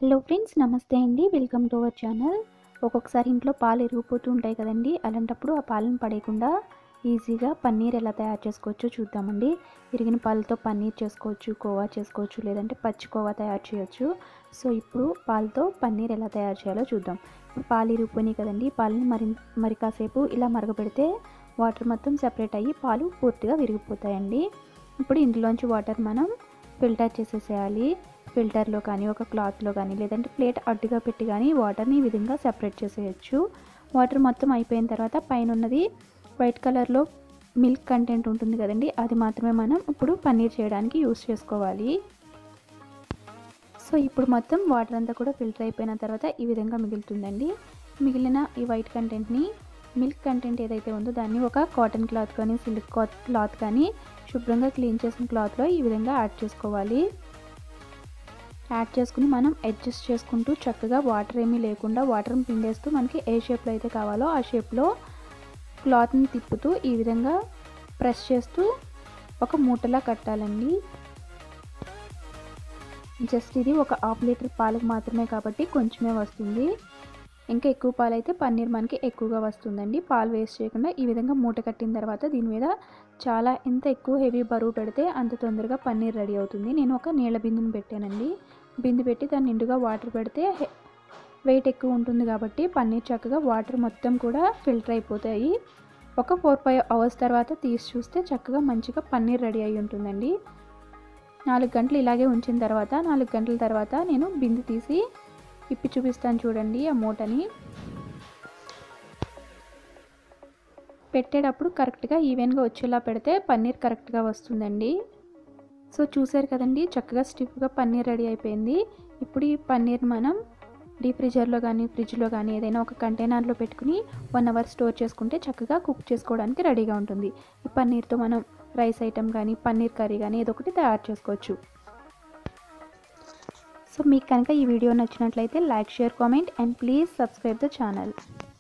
hello friends నమస్తే అండి welcome to our channel ఒక్కొక్కసారి ఇంట్లో పాలు ఇరిగిపోతూ ఉంటాయి కదండి అలాంటప్పుడు ఆ పాలను పడేయకుండా ఈజీగా పన్నీర్ ఎలా తయారు చేసుకోవచ్చో చూద్దామండి ఇరిగిన పాలతో పన్నీర్ చేసుకోవచ్చు కోవా చేసుకోవచ్చు లేదంటే పచ్చి కోవా తయారు చేయొచ్చు సో ఇప్పుడు పాలతో పన్నీర్ ఎలా తయారు చేయాలో చూద్దాం ఇప్పుడు పాలు ఇరిగిపోయినాయి కదండి పాలని మరి మరి కాసేపు ఇలా మరగపెడితే వాటర్ మొత్తం సెపరేట్ అయ్యి పాలు పూర్తిగా విరిగిపోతాయండి ఇప్పుడు ఇందులోంచి వాటర్ మనం ఫిల్టర్ చేసేసేయాలి ఫిల్టర్లో కానీ ఒక క్లాత్లో కానీ లేదంటే ప్లేట్ అడ్డుగా పెట్టి కానీ వాటర్ని ఈ విధంగా సెపరేట్ చేసేయచ్చు వాటర్ మొత్తం అయిపోయిన తర్వాత పైన ఉన్నది వైట్ కలర్లో మిల్క్ కంటెంట్ ఉంటుంది కదండి అది మాత్రమే మనం ఇప్పుడు పన్నీర్ చేయడానికి యూస్ చేసుకోవాలి సో ఇప్పుడు మొత్తం వాటర్ అంతా కూడా ఫిల్టర్ అయిపోయిన తర్వాత ఈ విధంగా మిగులుతుందండి మిగిలిన ఈ వైట్ కంటెంట్ని మిల్క్ కంటెంట్ ఏదైతే ఉందో దాన్ని ఒక కాటన్ క్లాత్ కానీ సిల్క్ క్లాత్ కానీ శుభ్రంగా క్లీన్ చేసిన క్లాత్లో ఈ విధంగా యాడ్ చేసుకోవాలి యాడ్ చేసుకుని మనం అడ్జస్ట్ చేసుకుంటూ చక్కగా వాటర్ ఏమీ లేకుండా వాటర్ని పిండేస్తూ మనకి ఏ షేప్లో అయితే కావాలో ఆ షేప్లో క్లాత్ని తిప్పుతూ ఈ విధంగా ప్రెస్ చేస్తూ ఒక మూటలా కట్టాలండి జస్ట్ ఇది ఒక హాఫ్ లీటర్ పాలకు మాత్రమే కాబట్టి కొంచెమే వస్తుంది ఇంకా ఎక్కువ పాలు అయితే పన్నీర్ మనకి ఎక్కువగా వస్తుందండి పాలు వేస్ట్ చేయకుండా ఈ విధంగా మూట కట్టిన తర్వాత దీని మీద చాలా ఎంత ఎక్కువ హెవీ బరువు పెడితే అంత తొందరగా పన్నీర్ రెడీ అవుతుంది నేను ఒక నీళ్ళ బిందుని పెట్టానండి బిందు పెట్టి దాన్ని నిండుగా వాటర్ పెడితే వెయిట్ ఎక్కువ ఉంటుంది కాబట్టి పన్నీర్ చక్కగా వాటర్ మొత్తం కూడా ఫిల్టర్ అయిపోతాయి ఒక ఫోర్ ఫైవ్ అవర్స్ తర్వాత తీసి చూస్తే చక్కగా మంచిగా పన్నీర్ రెడీ అయి ఉంటుందండి నాలుగు గంటలు ఇలాగే ఉంచిన తర్వాత నాలుగు గంటల తర్వాత నేను బిందు తీసి ఇప్పి చూపిస్తాను చూడండి ఆ మూటని పెట్టేటప్పుడు కరెక్ట్గా ఈవెన్గా వచ్చేలా పెడితే పన్నీర్ కరెక్ట్గా వస్తుందండి సో చూసారు కదండి చక్కగా స్టిఫ్గా పన్నీర్ రెడీ అయిపోయింది ఇప్పుడు ఈ పన్నీర్ మనం డీప్ ఫ్రిజర్లో కానీ ఫ్రిడ్జ్లో కానీ ఏదైనా ఒక కంటైనర్లో పెట్టుకుని వన్ అవర్ స్టోర్ చేసుకుంటే చక్కగా కుక్ చేసుకోవడానికి రెడీగా ఉంటుంది ఈ పన్నీర్తో మనం రైస్ ఐటెం కానీ పన్నీర్ కర్రీ కానీ ఏదో ఒకటి తయారు చేసుకోవచ్చు సో మీకు కనుక ఈ వీడియో నచ్చినట్లయితే like share comment and please subscribe the channel